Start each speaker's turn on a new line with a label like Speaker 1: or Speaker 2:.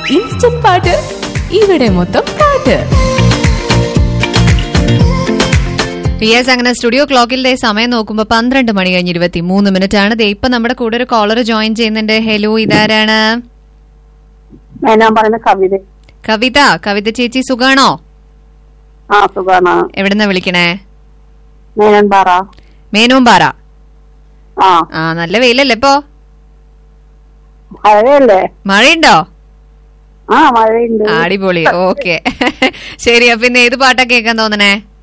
Speaker 1: instant പാട്ട് ഇവിടെ മൊത്തം പാട്ട്
Speaker 2: യെസ് അങ്ങനെ സ്റ്റുഡിയോ ക്ലോക്കിലെ സമയം നോക്കുമ്പോ പന്ത്രണ്ട് മണി കഴിഞ്ഞ് ഇരുപത്തി മൂന്ന് മിനിറ്റ് ആണ് ദേ ഇപ്പൊ നമ്മുടെ കൂടെ ഒരു കോളർ ജോയിൻ ചെയ്യുന്നുണ്ട് ഹലോ ഇതാരാണ്
Speaker 3: ഞാൻ പറയുന്ന കവിത
Speaker 2: കവിത കവിത ചേച്ചി സുഖാണോ
Speaker 3: ആ സുഖാണ്
Speaker 2: എവിടുന്ന വിളിക്കണേ
Speaker 3: മേനൻ പാറ
Speaker 2: മേനോമ്പാറ
Speaker 3: ആ
Speaker 2: ആ നല്ല വെയിലല്ലേ ഇപ്പൊ
Speaker 3: മഴയല്ലേ
Speaker 2: മഴയുണ്ടോ
Speaker 3: ആ മഴയുണ്ട്
Speaker 2: അടിപൊളി ഓക്കെ ശരി അപ്പൊ ഇന്ന് ഏത് പാട്ടാ കേൾക്കാൻ തോന്നണേ